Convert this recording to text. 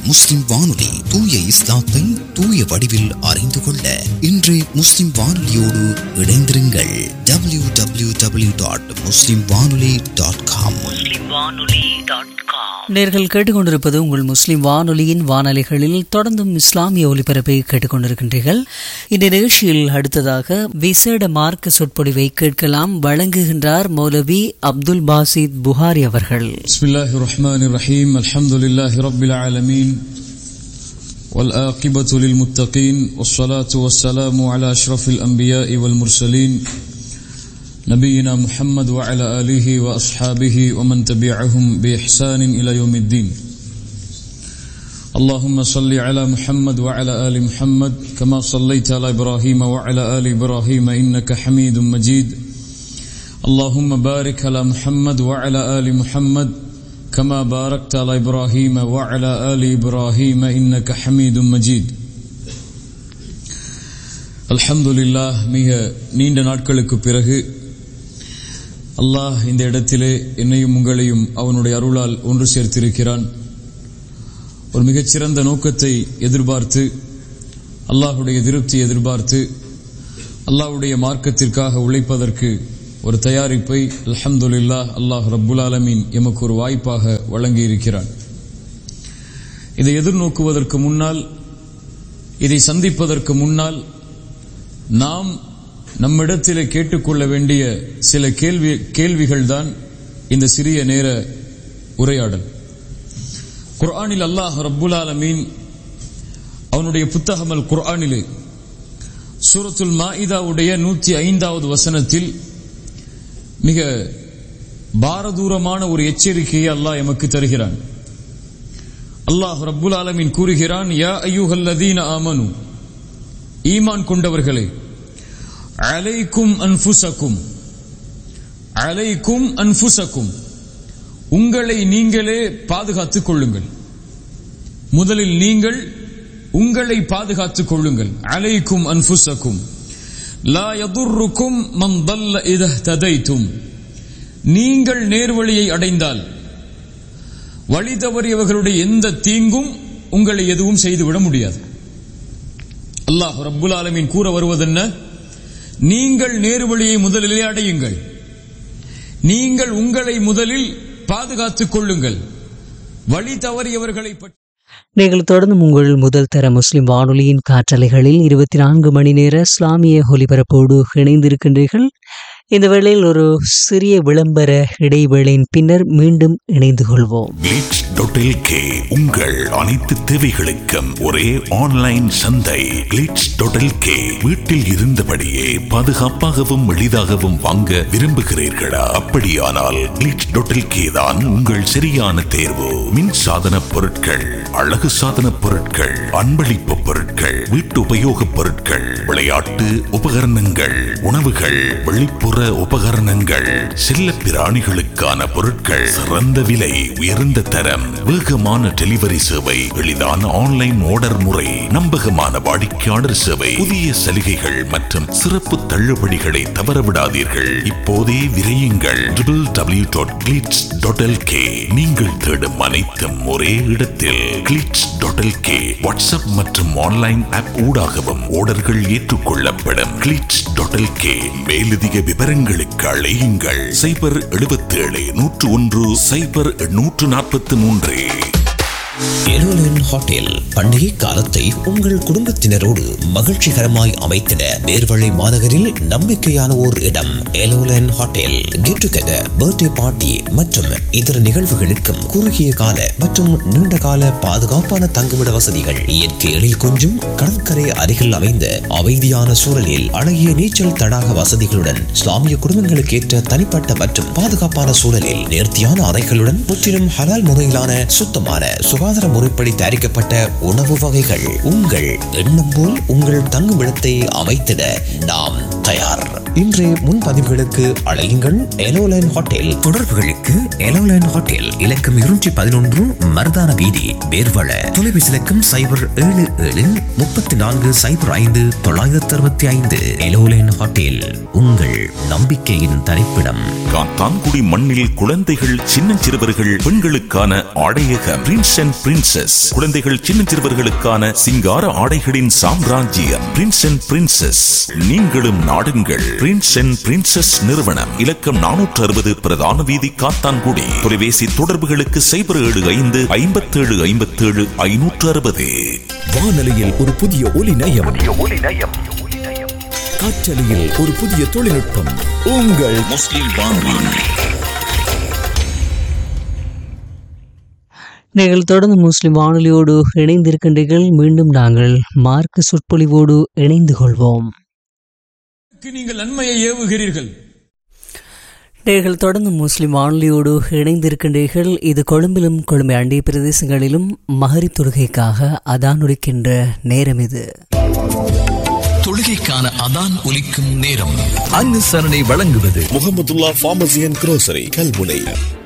முஸ்லிம் வானொலி தூய இஸ்லாத்தை தூய வடிவில் அறிந்து கொள்ள இன்றே முஸ்லிம் வானொலியோடு இணைந்திருங்கள் W W W dot Muslim வானொலி டாட் காம் நேர்கள் கேட்டுக்கொண்டிருப்பது உங்கள் முஸ்லிம் வானொலியின் வானொலிகளில் தொடர்ந்தும் இஸ்லாமிய ஒலிபரப்பை கேட்டுக்கொண்டிருக்கின்றீர்கள் இந்த நிகழ்ச்சியில் அடுத்ததாக விசேட மார்க்க சொற்பொழிவை கேட்கலாம் வழங்குகின்றார் மௌலவி அப்துல் பாசித் புகாரி அவர்கள் بسم الله الرحمن الرحيم الحمد لله رب العالمين والآقبة للمتقين والصلاة والسلام على أشرف الأنبياء والمرسلين نبينا محمد وعلى آله وأصحابه ومن تبعهم بإحسان إلى يوم الدين اللهم صل على محمد وعلى آل محمد كما صليت على إبراهيم وعلى آل إبراهيم إنك حميد مجيد اللهم بارك على محمد وعلى آل محمد كما باركت على إبراهيم وعلى آل إبراهيم إنك حميد مجيد الحمد لله மிக நீண்ட நாட்களுக்கு பிறகு அல்லாஹ் இந்த இடத்திலே என்னையும் உங்களையும் அவனுடைய அருளால் ஒன்று சேர்த்திருக்கிறான் ஒரு மிகச்சிறந்த நோக்கத்தை எதிர்பார்த்து அல்லாஹுடைய திருப்தி எதிர்பார்த்து அல்லாஹ்வுடைய மார்க்கத்திற்காக உழைப்பதற்கு ஒரு தயாரிப்பை அல்ஹம்துலில்லா அல்லாஹ் ரப்புல் ஆலமீன் எமக்கு ஒரு வாய்ப்பாக வழங்கி இருக்கிறான் இதை எதிர்நோக்குவதற்கு முன்னால் இதை சந்திப்பதற்கு முன்னால் நாம் நம்மிடத்திலே கேட்டுக்கொள்ள வேண்டிய சில கேள்வி கேள்விகள் தான் இந்த சிறிய நேர உரையாடல் குர்ஆனில் அல்லாஹ் ரப்புல் ஆலமீன் அவனுடைய புத்தகம் அல் குர்ஆனிலே சூரத்துல் மாஇதாவுடைய நூற்றி ஐந்தாவது வசனத்தில் மிக பாரதூரமான ஒரு எச்சரிக்கையை அல்லாஹ் எமக்கு தருகிறான் அல்லாஹ் ரப்புல் ஆலமீன் கூறுகிறான் யா ஐயூஹல்லதீன ஆமனு ஈமான் கொண்டவர்களே அலைக்கும் அன்ஃபுசக்கும் அலைக்கும் அன்ஃபுசக்கும் உங்களை நீங்களே பாதுகாத்துக் கொள்ளுங்கள் முதலில் நீங்கள் உங்களை பாதுகாத்துக் கொள்ளுங்கள் அலைக்கும் அன்ஃபுசக்கும் லா யதுர்ருக்கும் மன் தல்ல இதஹ் ததைத்தும் நீங்கள் நேர்வழியை அடைந்தால் வழி தவறியவர்களுடைய எந்த தீங்கும் உங்களை எதுவும் செய்துவிட முடியாது அல்லாஹ் ரப்புல் ஆலமீன் கூற வருவதென்ன நீங்கள் நேர்வழியை முதலிலே அடையுங்கள் நீங்கள் உங்களை முதலில் பாதுகாத்துக் கொள்ளுங்கள் வழி தவறியவர்களை பற்றி நீங்கள் தொடர்ந்து உங்கள் முதல் தர முஸ்லிம் வானொலியின் காற்றலைகளில் இருபத்தி நான்கு மணி நேர இஸ்லாமிய ஒலிபரப்போடு இணைந்திருக்கின்றீர்கள் இந்த வேளையில் ஒரு சிறிய விளம்பர இடைவேளையின் பின்னர் மீண்டும் இணைந்து கொள்வோம் கிளிட்ஸ் டாட் கே உங்கள் அனைத்து தேவைகளுக்கும் ஒரே ஆன்லைன் சந்தை கிளிட்ஸ் டாட் கே வீட்டில் இருந்தபடியே பாதுகாப்பாகவும் எளிதாகவும் வாங்க விரும்புகிறீர்களா அப்படியானால் கிளிட்ஸ் டாட் கே தான் உங்கள் சரியான தேர்வு மின் சாதன பொருட்கள் அழகு சாதன பொருட்கள் அன்பளிப்பு பொருட்கள் வீட்டு உபயோகப் பொருட்கள் விளையாட்டு உபகரணங்கள் உணவுகள் வெளிப்புற உபகரணங்கள் செல்ல பிராணிகளுக்கான பொருட்கள் சிறந்த விலை உயர்ந்த தரம் வேகமான டெலிவரி சேவை எளிதான ஆன்லைன் ஆர்டர் முறை நம்பகமான வாடிக்கையாளர் சேவை புதிய சலுகைகள் மற்றும் சிறப்பு தள்ளுபடிகளை தவறவிடாதீர்கள் இப்போதே விரையுங்கள் W dot Glitz dot K நீங்கள் தேடும் அனைத்தும் ஒரே இடத்தில் கிளிட்ஸ் டாட் கே வாட்ஸ்அப் மற்றும் ஆன்லைன் ஆப் ஊடாகவும் ஆர்டர்கள் ஏற்றுக்கொள்ளப்படும் கிளிட்ஸ் டாட் கே மேலதிக விவரங்களுக்கு அழையுங்கள் சைபர் எழுபத்தேழு நூற்று ஒன்று சைபர் நூற்று நாற்பத்தி மூன்று எலோலன் ஹோட்டல் பண்டிகை காலத்தை உங்கள் குடும்பத்தினரோடு மகிழ்ச்சிகரமாய் அமைத்திட நேர்வழி மாநகரில் நம்பிக்கையான ஓர் இடம் எலோலன் hotel get together birthday party மற்றும் இதர நிகழ்வுகளுக்கும் குறுகிய கால மற்றும் நீண்ட கால பாதுகாப்பான தங்குமிட வசதிகள் இயற்கை எழில் கொஞ்சும் கடற்கரை அருகில் அமைந்த அமைதியான சூழலில் அழகிய நீச்சல் தடாக வசதிகளுடன் இஸ்லாமிய குடும்பங்களுக்கு ஏற்ற தனிப்பட்ட மற்றும் பாதுகாப்பான சூழலில் நேர்த்தியான அறைகளுடன் முற்றிலும் ஹலால் முறையிலான சுத்தமான சுகாதார முறைப்படி தயாரிக்கப்பட்ட உணவு வகைகள் உங்கள் எண்ணம் போல் உங்கள் தங்குமிடத்தை அமைத்திட நாம் தயார் இன்றைய முன்பதிவுகளுக்கு அழையுங்கள் எலோலைன் ஹோட்டல் தொடர்புகளுக்கு எலோலைன் ஹோட்டல் இலக்கம் இருநூற்றி பதினொன்று மருதான வீதி வேர்வள தொலைபேசி இலக்கம் சைபர் ஏழு ஏழு முப்பத்தி நான்கு சைபர் ஐந்து தொள்ளாயிரத்தி அறுபத்தி ஐந்து எலோலைன் ஹோட்டல் உங்கள் நம்பிக்கையின் தரிப்பிடம் காத்தான்குடி மண்ணில் குழந்தைகள் சின்னஞ்சிறுவர்கள் பெண்களுக்கான ஆடையக பிரின்ஸ் அண்ட் பிரின்சஸ் குழந்தைகள் சின்னஞ்சிறுவர்களுக்கான சிங்கார ஆடைகளின் சாம்ராஜ்யம் பிரின்ஸ் அண்ட் பிரின்சஸ் நீங்களும் நாடுங்கள் பிரின்ஸ் அண்ட் பிரின்சஸ் நிறுவனம் இலக்கம் நானூற்று அறுபது பிரதான வீதி காத்தான்குடி தொலைபேசி தொடர்புகளுக்கு சைபர் ஏழு ஐந்து ஐம்பத்தேழு ஐம்பத்தேழு ஐநூற்று அறுபது வானொலியில் ஒரு புதிய ஒலி நயம் காற்றலையில் ஒரு புதிய தொழில்நுட்பம் உங்கள் முஸ்லிம் வானொலி நீங்கள் தொடர்ந்து முஸ்லிம் வானொலியோடு இணைந்திருக்கின்றீர்கள் மீண்டும் நாங்கள் மார்க்க சொற்பொழிவோடு இணைந்து கொள்வோம் நீங்கள் நன்மையை ஏவுகிறீர்கள் நீங்கள் தொடர்ந்து முஸ்லிம் வானொலியோடு இணைந்திருக்கின்றீர்கள் இது கொழும்பிலும் கொழும்பை அண்டிய பிரதேசங்களிலும் மகரி தொழுகைக்காக அதான் உடிக்கின்ற நேரம் இது தொழுகைக்கான அதான் ஒலிக்கும் நேரம் அனுசரணை வழங்குவது Mohamedullah pharmacy and grocery Kalmunai